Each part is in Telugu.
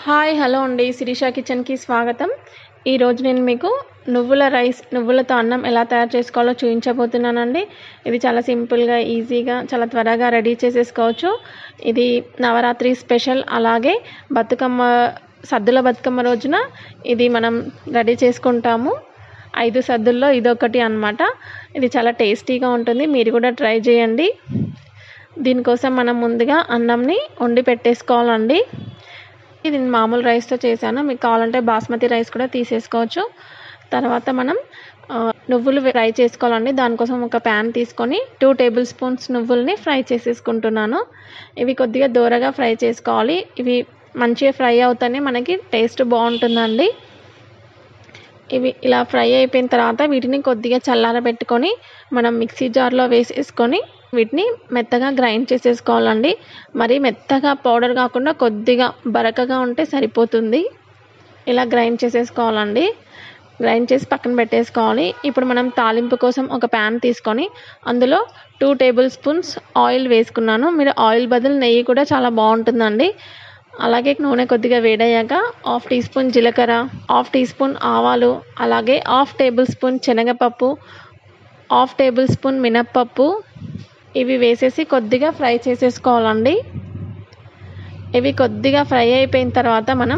హాయ్ హలో అండి శిరీష కిచెన్కి స్వాగతం ఈరోజు నేను మీకు నువ్వుల రైస్ నువ్వులతో అన్నం ఎలా తయారు చేసుకోవాలో చూపించబోతున్నానండి ఇది చాలా సింపుల్గా ఈజీగా చాలా త్వరగా రెడీ చేసేసుకోవచ్చు ఇది నవరాత్రి స్పెషల్ అలాగే బతుకమ్మ సద్దుల బతుకమ్మ రోజున ఇది మనం రెడీ చేసుకుంటాము ఐదు సద్దుల్లో ఇదొకటి అన్నమాట ఇది చాలా టేస్టీగా ఉంటుంది మీరు కూడా ట్రై చేయండి దీనికోసం మనం ముందుగా అన్నంని వండి పెట్టేసుకోవాలండి ఇది నేను మామూలు రైస్తో చేశాను మీకు కావాలంటే బాస్మతి రైస్ కూడా తీసేసుకోవచ్చు తర్వాత మనం ఆ, నువ్వులు ఫ్రై చేసుకోవాలండి దానికోసం ఒక ప్యాన్ తీసుకొని టూ టేబుల్ స్పూన్స్ నువ్వుల్ని ఫ్రై చేసేసుకుంటున్నాను ఇవి కొద్దిగా దూరగా ఫ్రై చేసుకోవాలి ఇవి మంచిగా ఫ్రై అవుతానే మనకి టేస్ట్ బాగుంటుందండి ఇవి ఇలా ఫ్రై అయిపోయిన తర్వాత వీటిని కొద్దిగా చల్లారబెట్టుకొని మనం మిక్సీ జార్లో వేసేసుకొని వీటిని మెత్తగా గ్రైండ్ చేసేసుకోవాలండి మరి మెత్తగా పౌడర్ కాకుండా కొద్దిగా బరకగా ఉంటే సరిపోతుంది ఇలా గ్రైండ్ చేసేసుకోవాలండి గ్రైండ్ చేసి పక్కన పెట్టేసుకోవాలి ఇప్పుడు మనం తాలింపు కోసం ఒక ప్యాన్ తీసుకొని అందులో టూ టేబుల్ స్పూన్స్ ఆయిల్ వేసుకున్నాను మీరు ఆయిల్ బదులు నెయ్యి కూడా చాలా బాగుంటుందండి అలాగే నూనె కొద్దిగా వేడయ్యాక హాఫ్ టీ స్పూన్ జీలకర్ర హాఫ్ టీ స్పూన్ ఆవాలు అలాగే హాఫ్ టేబుల్ స్పూన్ శనగపప్పు హాఫ్ టేబుల్ స్పూన్ మినప్పప్పు ఇవి వేసేసి కొద్దిగా ఫ్రై చేసేసుకోవాలండి ఇవి కొద్దిగా ఫ్రై అయిపోయిన తర్వాత మనం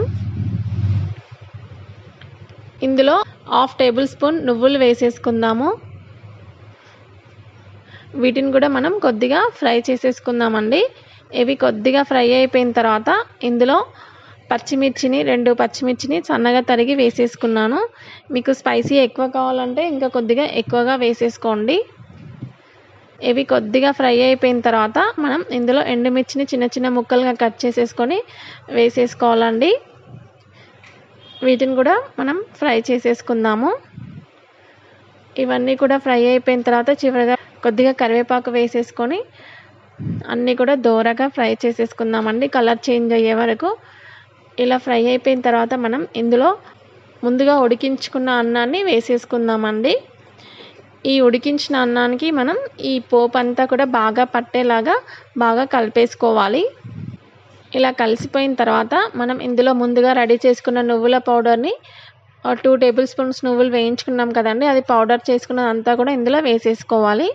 ఇందులో హాఫ్ టేబుల్ స్పూన్ నువ్వులు వేసేసుకుందాము వీటిని కూడా మనం కొద్దిగా ఫ్రై చేసేసుకుందామండి ఇవి కొద్దిగా ఫ్రై అయిపోయిన తర్వాత ఇందులో పచ్చిమిర్చిని రెండు పచ్చిమిర్చిని సన్నగా తరిగి వేసేసుకున్నాను మీకు స్పైసీ ఎక్కువ కావాలంటే ఇంకా కొద్దిగా ఎక్కువగా వేసేసుకోండి ఇవి కొద్దిగా ఫ్రై అయిపోయిన తర్వాత మనం ఇందులో ఎండుమిర్చిని చిన్న చిన్న ముక్కలుగా కట్ చేసేసుకొని వేసేసుకోవాలండి వీటిని కూడా మనం ఫ్రై చేసేసుకుందాము ఇవన్నీ కూడా ఫ్రై అయిపోయిన తర్వాత చివరిగా కొద్దిగా కరివేపాకు వేసేసుకొని అన్నీ కూడా దోరగా ఫ్రై చేసేసుకుందామండి కలర్ చేంజ్ అయ్యే వరకు ఇలా ఫ్రై అయిపోయిన తర్వాత మనం ఇందులో ముందుగా ఉడికించుకున్న అన్నాన్ని వేసేసుకుందామండి ఈ ఉడికించిన అన్నానికి మనం ఈ పోపు అంతా కూడా బాగా పట్టేలాగా బాగా కలిపేసుకోవాలి ఇలా కలిసిపోయిన తర్వాత మనం ఇందులో ముందుగా రెడీ చేసుకున్న నువ్వుల పౌడర్ని టూ టేబుల్ స్పూన్స్ నువ్వులు వేయించుకున్నాం కదండి అది పౌడర్ చేసుకున్నదంతా కూడా ఇందులో వేసేసుకోవాలి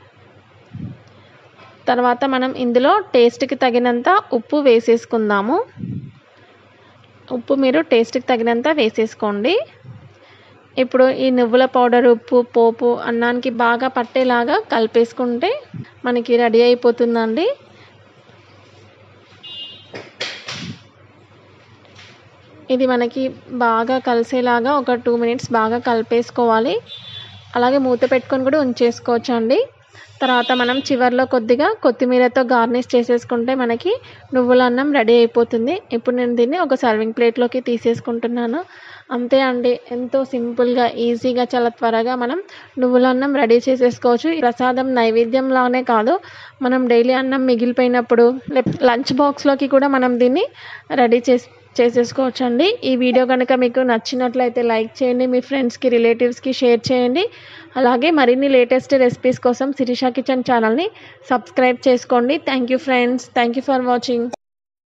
తర్వాత మనం ఇందులో టేస్ట్కి తగినంత ఉప్పు వేసేసుకుందాము ఉప్పు మీరు టేస్ట్కి తగినంత వేసేసుకోండి ఇప్పుడు ఈ నువ్వుల పౌడర్ ఉప్పు పోపు అన్నానికి బాగా పట్టేలాగా కలిపేసుకుంటే మనకి రెడీ అయిపోతుందండి ఇది మనకి బాగా కలిసేలాగా ఒక టూ మినిట్స్ బాగా కలిపేసుకోవాలి అలాగే మూత పెట్టుకొని కూడా ఉంచేసుకోవచ్చు అండి తర్వాత మనం చివర్లో కొద్దిగా కొత్తిమీరతో గార్నిష్ చేసేసుకుంటే మనకి నువ్వుల అన్నం రెడీ అయిపోతుంది ఇప్పుడు నేను దీన్ని ఒక సర్వింగ్ ప్లేట్లోకి తీసేసుకుంటున్నాను అంతే అండి ఎంతో సింపుల్గా ఈజీగా చాలా త్వరగా మనం నువ్వుల అన్నం రెడీ చేసేసుకోవచ్చు ఈ ప్రసాదం నైవేద్యంలానే కాదు మనం డైలీ అన్నం మిగిలిపోయినప్పుడు లంచ్ బాక్స్లోకి కూడా మనం దీన్ని రెడీ చేసి చేసేసుకోవచ్చు అండి ఈ వీడియో కనుక మీకు నచ్చినట్లయితే లైక్ చేయండి మీ ఫ్రెండ్స్కి రిలేటివ్స్కి షేర్ చేయండి అలాగే మరిన్ని లేటెస్ట్ రెసిపీస్ కోసం శిరీష కిచెన్ ఛానల్ని సబ్స్క్రైబ్ చేసుకోండి thank you friends thank you for watching